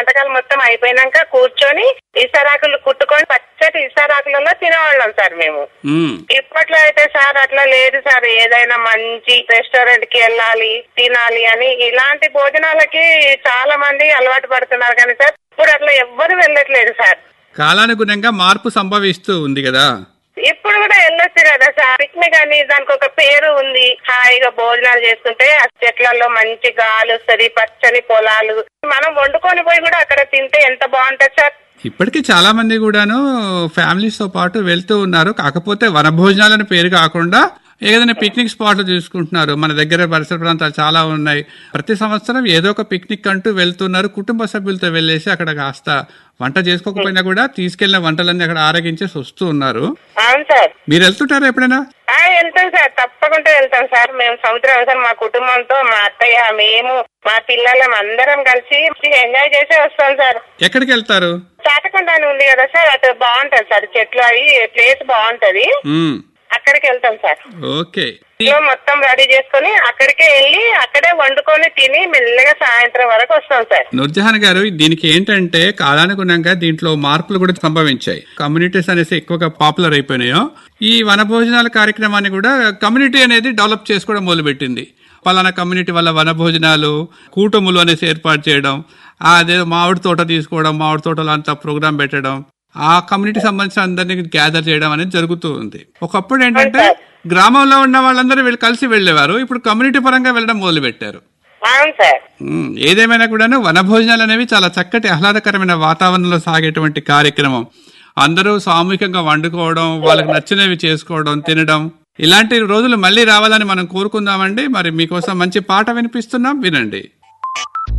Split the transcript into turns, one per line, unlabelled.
వంటకాలు మొత్తం అయిపోయినాక కూర్చొని ఇసరాకులు కుట్టుకొని పచ్చటి ఇసరాకులలో తినేవాళ్ళం సార్ మేము
ఉమ్,
ఇప్పట్లో అయితే సార్ అట్లా లేదు సార్ ఏదైనా మంచి రెస్టారెంట్ కి వెళ్ళాలి తినాలి అని ఇలాంటి భోజనాలకి చాలా మంది అలవాటు పడుతున్నారు కానీ సార్ ఇప్పుడు అట్లా ఎవ్వరు వెళ్ళట్లేదు సార్
కాలానుగుణంగా మార్పు సంభవిస్తూ ఉంది కదా
ఇప్పుడు కూడా వెళ్ళొచ్చు కదా సార్ పిక్నిక్ అని దానికి ఒక పేరు ఉంది హాయిగా భోజనాలు చేస్తుంటే ఆ చెట్లలో మంచి గాలి వస్తుంది పచ్చని పొలాలు మనం వండుకొని పోయి కూడా అక్కడ తింటే ఎంత బాగుంటది సార్
ఇప్పటికీ చాలా మంది కూడాను ఫ్యామిలీస్ తో పాటు వెళ్తూ ఉన్నారు కాకపోతే వనభోజనాలని పేరు కాకుండా ఏదైనా పిక్నిక్ స్పాట్లు చూసుకుంటున్నారు మన దగ్గర పరిసర ప్రాంతాలు చాలా ఉన్నాయి ప్రతి సంవత్సరం ఏదో ఒక పిక్నిక్ అంటూ వెళ్తున్నారు కుటుంబ సభ్యులతో వెళ్ళేసి అక్కడ కాస్త వంట చేసుకోకపోయినా కూడా తీసుకెళ్లిన వంటలన్నీ అక్కడ ఆరగించేసి వస్తూ ఉన్నారు
అవును సార్
మీరు వెళ్తుంటారా ఎప్పుడైనా
ఆ, వెళ్తాం సార్ తప్పకుండా వెళ్తాం సార్ మేము సంవత్సరం సార్ మా కుటుంబంతో మా అత్తయ్య మేము మా పిల్లలం అందరం కలిసి ఎంజాయ్ చేసే వస్తాం సార్
ఎక్కడికి వెళ్తారు
చాటకొండ అని ఉంది కదా సార్ అటు బాగుంటది సార్ చెట్లు అవి ప్లేస్ బాగుంటది
ఉమ్,
అక్కడికి వెళ్తాం సార్
ఓకే
ఇంట్లో మొత్తం రెడీ చేసుకొని అక్కడికే వెళ్ళి అక్కడే వండుకొని తిని మెల్లగా సాయంత్రం వరకు వస్తాం సార్
నూర్జహాన్ గారు దీనికి ఏంటంటే కాలానుగుణంగా దీంట్లో మార్పులు కూడా సంభవించాయి కమ్యూనిటీస్ అనేసి ఎక్కువగా పాపులర్ అయిపోయినాయో ఈ వనభోజనాల కార్యక్రమాన్ని కూడా కమ్యూనిటీ అనేది డెవలప్ చేసుకోవడం మొదలుపెట్టింది పలానా కమ్యూనిటీ వల్ల వనభోజనాలు కూటములు అనేసి ఏర్పాటు చేయడం ఆ అదే మామిడి తోట తీసుకోవడం మామిడి తోటలో అంతా ప్రోగ్రాం పెట్టడం ఆ కమ్యూనిటీ సంబంధించిన అందరినీ గ్యాదర్ చేయడం అనేది జరుగుతూ ఉంది ఒకప్పుడు ఏంటంటే గ్రామంలో ఉన్న వాళ్ళందరూ వీళ్ళు కలిసి వెళ్ళేవారు ఇప్పుడు కమ్యూనిటీ పరంగా వెళ్ళడం మొదలు పెట్టారు
అవును సార్
ఉమ్, ఏదేమైనా కూడాను వనభోజనాలు అనేవి చాలా చక్కటి ఆహ్లాదకరమైన వాతావరణంలో సాగేటువంటి కార్యక్రమం అందరూ సామూహికంగా వండుకోవడం వాళ్ళకి నచ్చినవి చేసుకోవడం తినడం ఇలాంటి రోజులు మళ్ళీ రావాలని మనం కోరుకుందామండి మరి మీకోసం మంచి పాట వినిపిస్తున్నాం వినండి